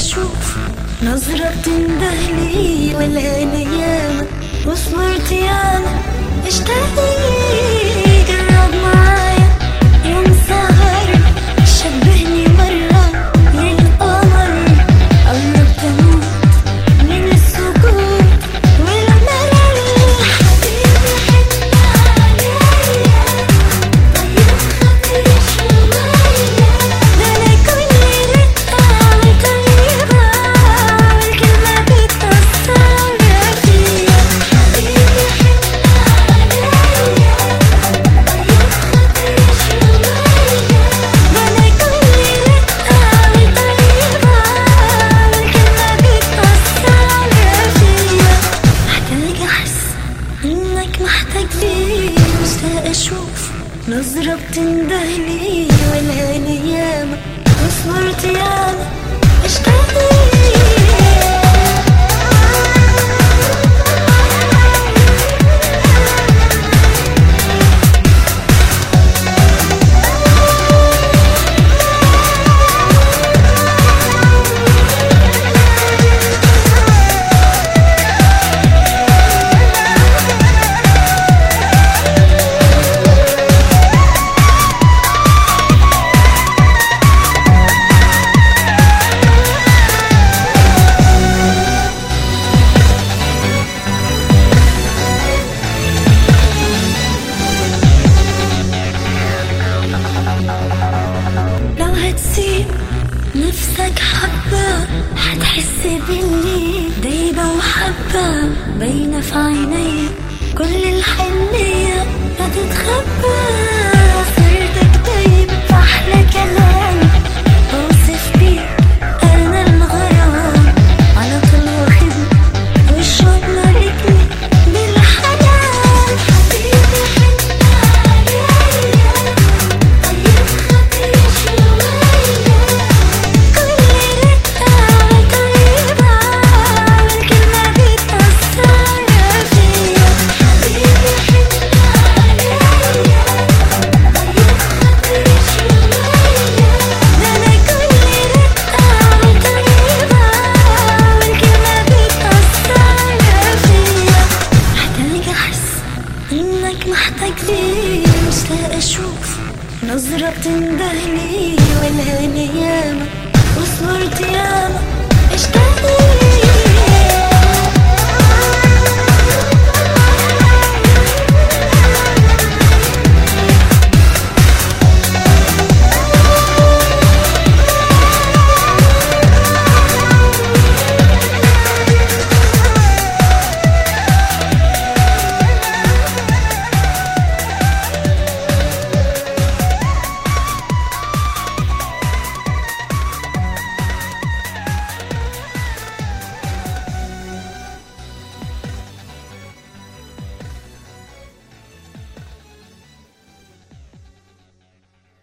اشوف نظرة بتندهلي ولا الايام وصبرت ياما اشتاق لي جرب معايا يوم سهر شبهني مرة للقمر قربت اموت من السكوت والملل حبيبي حن عليا طيب خاطري شوية ده انا كل رقة طيبة والكلمة بتأثر فيا حبيبي حن عليا طيب خاطري شوية ده انا كل رقة طيبة والكلمة بتأثر فيا محتاج احس انك محتاج لي مشتاق اشوف نظرة بتندهلي ولا الايام وصبرت ياما اشتاق لو هتسيب نفسك حبة هتحس باللي دايبة وحبة باينة في عيني كل الحنية هتتخبى صرتك دايب في أحلى كلام